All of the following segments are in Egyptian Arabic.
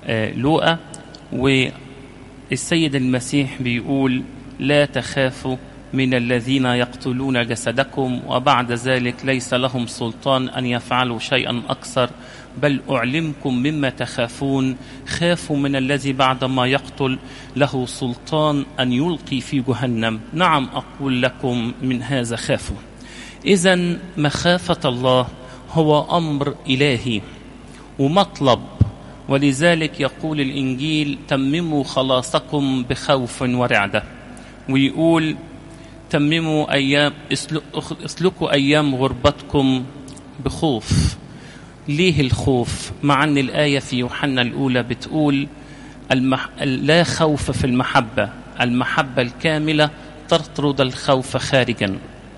لوقا والسيد المسيح بيقول لا تخافوا من الذين يقتلون جسدكم وبعد ذلك ليس لهم سلطان ان يفعلوا شيئا اكثر بل اعلمكم مما تخافون خافوا من الذي بعدما يقتل له سلطان ان يلقي في جهنم نعم اقول لكم من هذا خافوا اذا مخافه الله هو امر الهي ومطلب ولذلك يقول الانجيل تمموا خلاصكم بخوف ورعده ويقول تمموا ايام اسلكوا ايام غربتكم بخوف ليه الخوف مع ان الايه في يوحنا الاولى بتقول المح... لا خوف في المحبه المحبه الكامله تطرد الخوف خارجا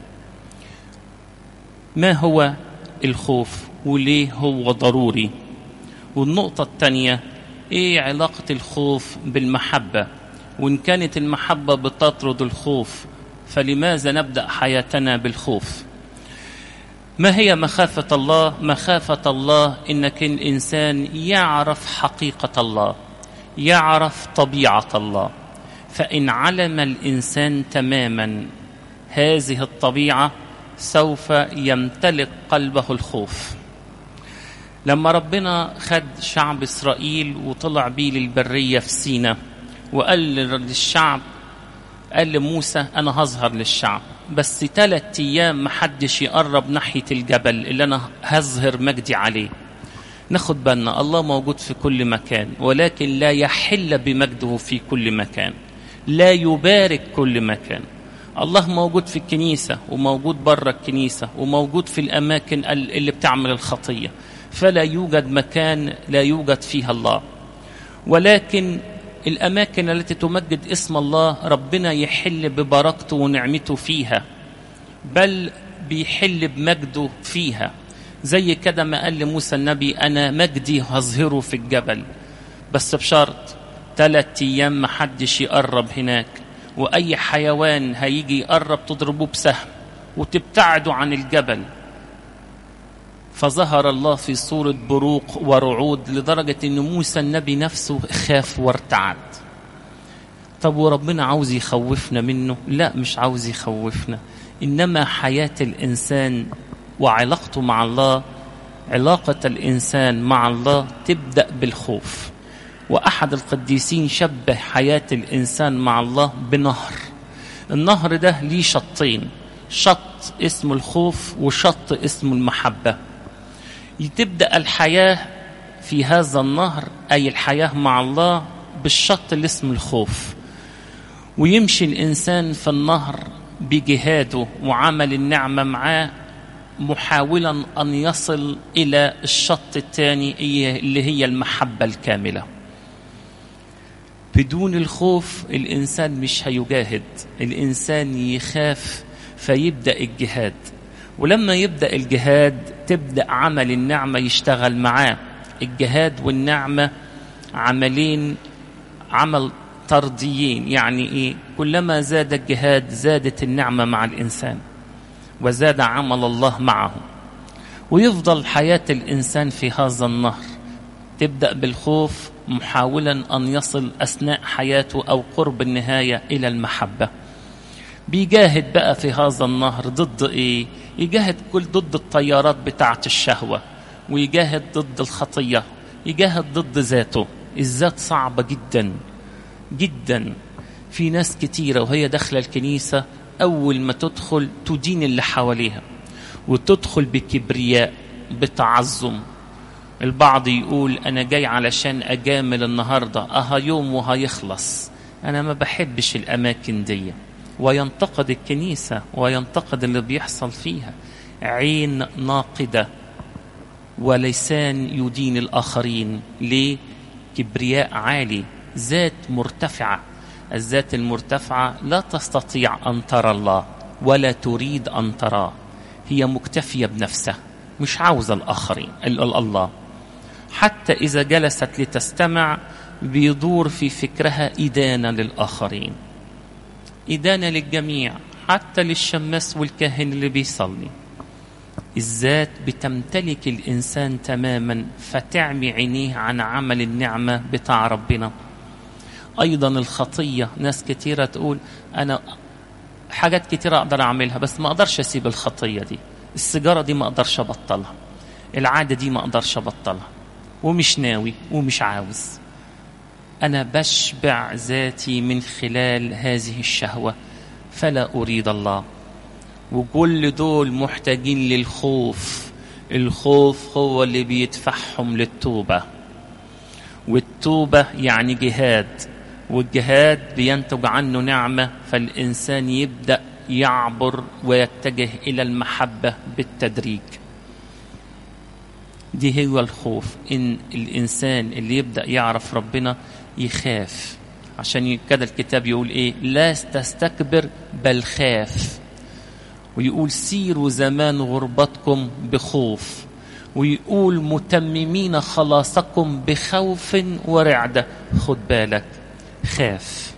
ما هو الخوف وليه هو ضروري والنقطه الثانيه ايه علاقه الخوف بالمحبه وان كانت المحبه بتطرد الخوف فلماذا نبدا حياتنا بالخوف ما هي مخافه الله مخافه الله انك الانسان يعرف حقيقه الله يعرف طبيعه الله فان علم الانسان تماما هذه الطبيعه سوف يمتلك قلبه الخوف لما ربنا خد شعب اسرائيل وطلع بيه للبريه في سينا وقال للشعب قال لموسى انا هظهر للشعب بس ثلاث ايام محدش يقرب ناحيه الجبل اللي انا هظهر مجدي عليه ناخد بالنا الله موجود في كل مكان ولكن لا يحل بمجده في كل مكان لا يبارك كل مكان الله موجود في الكنيسة وموجود بره الكنيسة وموجود في الأماكن اللي بتعمل الخطية فلا يوجد مكان لا يوجد فيها الله ولكن الأماكن التي تمجد اسم الله ربنا يحل ببركته ونعمته فيها بل بيحل بمجده فيها زي كده ما قال لموسى النبي أنا مجدي هظهره في الجبل بس بشرط ثلاث أيام محدش يقرب هناك وأي حيوان هيجي يقرب تضربوه بسهم وتبتعدوا عن الجبل فظهر الله في صورة بروق ورعود لدرجة أن موسى النبي نفسه خاف وارتعد طب وربنا عاوز يخوفنا منه لا مش عاوز يخوفنا إنما حياة الإنسان وعلاقته مع الله علاقة الإنسان مع الله تبدأ بالخوف وأحد القديسين شبه حياة الإنسان مع الله بنهر النهر ده ليه شطين شط اسمه الخوف وشط اسمه المحبة تبدأ الحياة في هذا النهر أي الحياة مع الله بالشط اللي اسمه الخوف ويمشي الإنسان في النهر بجهاده وعمل النعمة معاه محاولا أن يصل إلى الشط الثاني اللي هي المحبة الكاملة بدون الخوف الإنسان مش هيجاهد الإنسان يخاف فيبدأ الجهاد ولما يبدأ الجهاد تبدأ عمل النعمة يشتغل معاه الجهاد والنعمة عملين عمل طرديين يعني إيه كلما زاد الجهاد زادت النعمة مع الإنسان وزاد عمل الله معه ويفضل حياة الإنسان في هذا النهر تبدأ بالخوف محاولا أن يصل أثناء حياته أو قرب النهاية إلى المحبة بيجاهد بقى في هذا النهر ضد إيه يجاهد كل ضد التيارات بتاعة الشهوة ويجاهد ضد الخطية يجاهد ضد ذاته الذات صعبة جدا جدا في ناس كتيرة وهي داخلة الكنيسة أول ما تدخل تدين اللي حواليها وتدخل بكبرياء بتعظم البعض يقول أنا جاي علشان أجامل النهاردة أها يوم وهيخلص أنا ما بحبش الأماكن دي وينتقد الكنيسة وينتقد اللي بيحصل فيها عين ناقدة ولسان يدين الآخرين ليه؟ كبرياء عالي ذات مرتفعة الذات المرتفعة لا تستطيع أن ترى الله ولا تريد أن تراه هي مكتفية بنفسها مش عاوزة الآخرين الله حتى إذا جلست لتستمع بيدور في فكرها إدانة للآخرين إدانة للجميع حتى للشماس والكاهن اللي بيصلي الذات بتمتلك الإنسان تماما فتعمي عينيه عن عمل النعمة بتاع ربنا أيضا الخطية ناس كتيرة تقول أنا حاجات كتيرة أقدر أعملها بس ما أقدرش أسيب الخطية دي السيجارة دي ما أقدرش أبطلها العادة دي ما أقدرش أبطلها ومش ناوي ومش عاوز أنا بشبع ذاتي من خلال هذه الشهوة فلا أريد الله وكل دول محتاجين للخوف الخوف هو اللي بيدفعهم للتوبة والتوبة يعني جهاد والجهاد بينتج عنه نعمة فالإنسان يبدأ يعبر ويتجه إلى المحبة بالتدريج دي هو الخوف إن الإنسان اللي يبدأ يعرف ربنا يخاف عشان كده الكتاب يقول إيه لا تستكبر بل خاف ويقول سيروا زمان غربتكم بخوف ويقول متممين خلاصكم بخوف ورعدة خد بالك خاف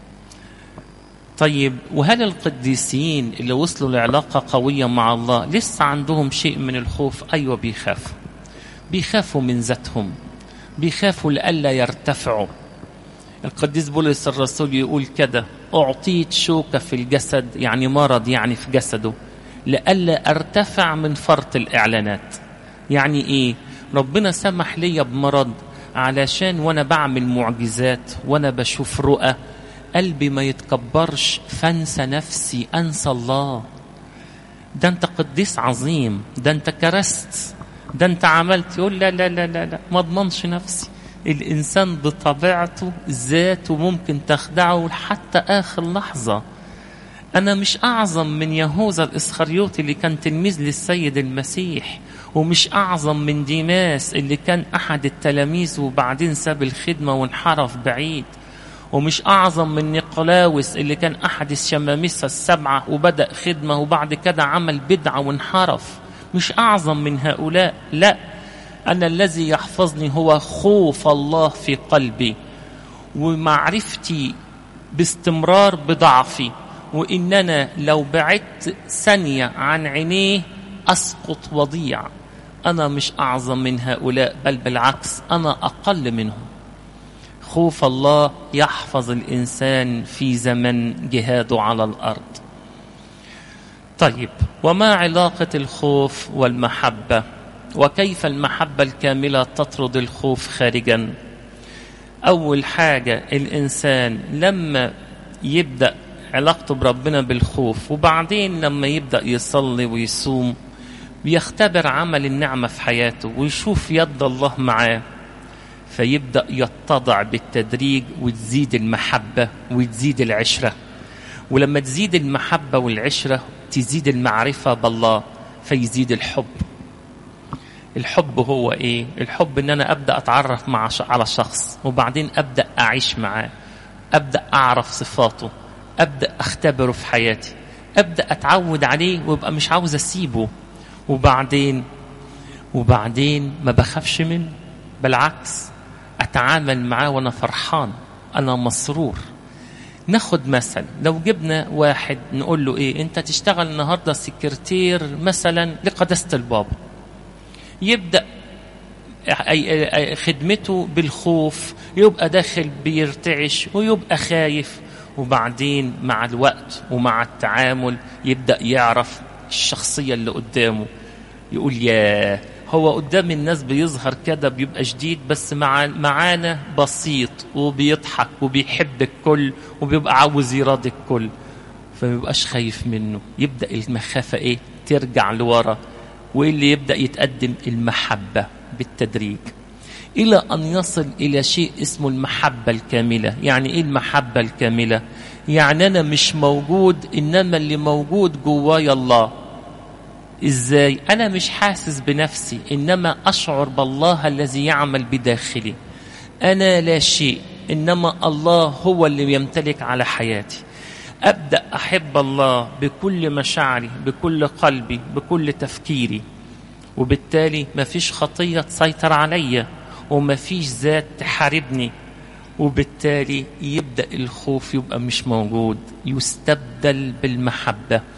طيب وهل القديسين اللي وصلوا لعلاقة قوية مع الله لسه عندهم شيء من الخوف أيوة بيخافوا بيخافوا من ذاتهم بيخافوا لألا يرتفعوا القديس بولس الرسول يقول كده أعطيت شوكة في الجسد يعني مرض يعني في جسده لألا أرتفع من فرط الإعلانات يعني إيه ربنا سمح لي بمرض علشان وأنا بعمل معجزات وأنا بشوف رؤى قلبي ما يتكبرش فانسى نفسي أنسى الله ده أنت قديس عظيم ده أنت كرست ده أنت عملت يقول لا لا لا لا, لا ما اضمنش نفسي الإنسان بطبيعته ذاته ممكن تخدعه حتى آخر لحظة أنا مش أعظم من يهوذا الإسخريوطي اللي كان تلميذ للسيد المسيح ومش أعظم من ديماس اللي كان أحد التلاميذ وبعدين ساب الخدمة وانحرف بعيد ومش أعظم من نيقولاوس اللي كان أحد الشمامسة السبعة وبدأ خدمة وبعد كده عمل بدعة وانحرف مش أعظم من هؤلاء لا أنا الذي يحفظني هو خوف الله في قلبي ومعرفتي باستمرار بضعفي وإن أنا لو بعدت ثانية عن عينيه أسقط وضيع أنا مش أعظم من هؤلاء بل بالعكس أنا أقل منهم خوف الله يحفظ الإنسان في زمن جهاده على الأرض طيب وما علاقة الخوف والمحبة وكيف المحبة الكاملة تطرد الخوف خارجا أول حاجة الإنسان لما يبدأ علاقته بربنا بالخوف وبعدين لما يبدأ يصلي ويصوم بيختبر عمل النعمة في حياته ويشوف يد الله معاه فيبدأ يتضع بالتدريج وتزيد المحبة وتزيد العشرة ولما تزيد المحبة والعشرة تزيد المعرفة بالله فيزيد الحب الحب هو ايه الحب ان انا ابدا اتعرف مع ش... على شخص وبعدين ابدا اعيش معاه ابدا اعرف صفاته ابدا اختبره في حياتي ابدا اتعود عليه وابقى مش عاوز اسيبه وبعدين وبعدين ما بخافش منه بالعكس اتعامل معاه وانا فرحان انا مسرور ناخد مثل لو جبنا واحد نقول له ايه انت تشتغل النهارده سكرتير مثلا لقداسه البابا يبدا خدمته بالخوف يبقى داخل بيرتعش ويبقى خايف وبعدين مع الوقت ومع التعامل يبدا يعرف الشخصيه اللي قدامه يقول يا هو قدام الناس بيظهر كده بيبقى شديد بس مع معانا بسيط وبيضحك وبيحب الكل وبيبقى عاوز يراضي الكل فما يبقاش خايف منه يبدا المخافه ايه ترجع لورا وايه اللي يبدا يتقدم المحبه بالتدريج الى ان يصل الى شيء اسمه المحبه الكامله يعني ايه المحبه الكامله يعني انا مش موجود انما اللي موجود جوايا الله ازاي انا مش حاسس بنفسي انما اشعر بالله الذي يعمل بداخلي انا لا شيء انما الله هو اللي يمتلك على حياتي ابدا احب الله بكل مشاعري بكل قلبي بكل تفكيري وبالتالي مفيش خطيه تسيطر عليا ومفيش ذات تحاربني وبالتالي يبدا الخوف يبقى مش موجود يستبدل بالمحبه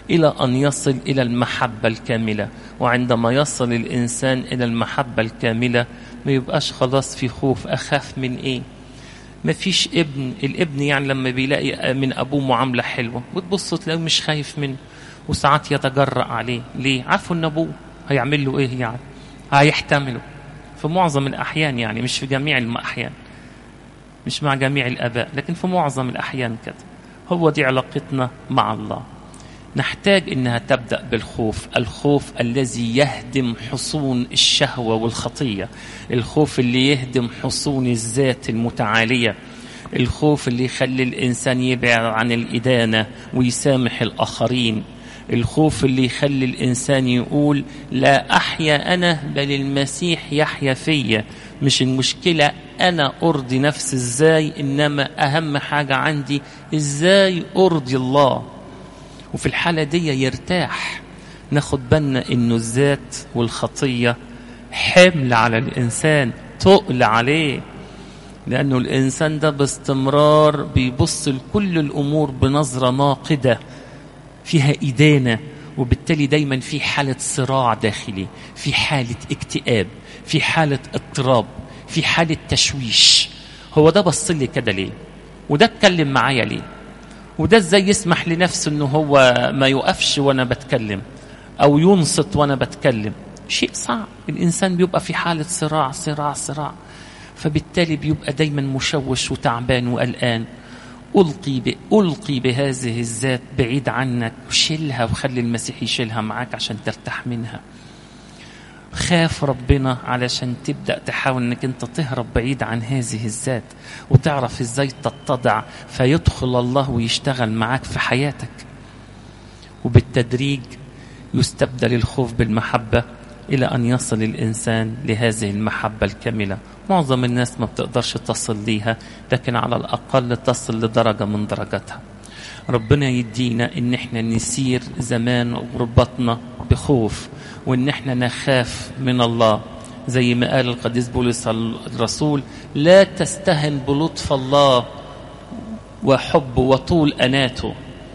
إلى أن يصل إلى المحبة الكاملة وعندما يصل الإنسان إلى المحبة الكاملة ما يبقاش خلاص في خوف أخاف من إيه ما فيش ابن الابن يعني لما بيلاقي من أبوه معاملة حلوة وتبص تلاقيه مش خايف منه وساعات يتجرأ عليه ليه عارفه ان ابوه هيعمل له ايه يعني هيحتمله في معظم الاحيان يعني مش في جميع الاحيان مش مع جميع الاباء لكن في معظم الاحيان كده هو دي علاقتنا مع الله نحتاج انها تبدا بالخوف الخوف الذي يهدم حصون الشهوه والخطيه الخوف اللي يهدم حصون الذات المتعاليه الخوف اللي يخلي الانسان يبعد عن الادانه ويسامح الاخرين الخوف اللي يخلي الإنسان يقول لا أحيا أنا بل المسيح يحيا فيا مش المشكلة أنا أرضي نفسي إزاي إنما أهم حاجة عندي إزاي أرضي الله وفي الحالة دي يرتاح ناخد بالنا إنه الذات والخطية حمل على الإنسان تقل عليه لأنه الإنسان ده باستمرار بيبص لكل الأمور بنظرة ناقدة فيها إدانة وبالتالي دايما في حالة صراع داخلي في حالة اكتئاب في حالة اضطراب في حالة تشويش هو ده بص لي كده ليه وده اتكلم معايا ليه وده ازاي يسمح لنفسه انه هو ما يقفش وانا بتكلم او ينصت وانا بتكلم شيء صعب الانسان بيبقى في حالة صراع صراع صراع فبالتالي بيبقى دايما مشوش وتعبان وقلقان ألقي ب... ألقي بهذه الذات بعيد عنك وشيلها وخلي المسيح يشيلها معاك عشان ترتاح منها خاف ربنا علشان تبدأ تحاول انك انت تهرب بعيد عن هذه الذات وتعرف ازاي تتضع فيدخل الله ويشتغل معاك في حياتك وبالتدريج يستبدل الخوف بالمحبة إلى أن يصل الإنسان لهذه المحبة الكاملة معظم الناس ما بتقدرش تصل ليها لكن على الأقل تصل لدرجة من درجاتها ربنا يدينا ان احنا نسير زمان غربتنا بخوف وان احنا نخاف من الله زي ما قال القديس بولس الرسول لا تستهن بلطف الله وحب وطول اناته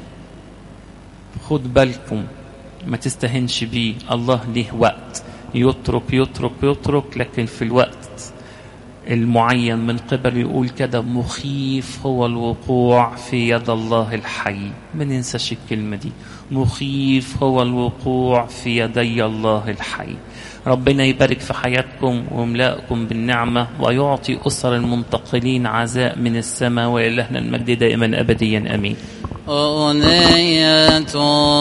خد بالكم ما تستهنش بيه الله ليه وقت يترك يترك يترك لكن في الوقت المعين من قبل يقول كده مخيف هو الوقوع في يد الله الحي ما ننساش الكلمة دي مخيف هو الوقوع في يدي الله الحي ربنا يبارك في حياتكم ويملأكم بالنعمة ويعطي أسر المنتقلين عزاء من السماء وإلهنا المجد دائما أبديا أمين أغنية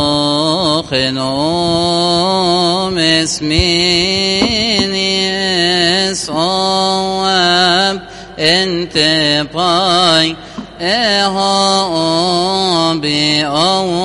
خنوم اسمين صواب انت باي اهو بأو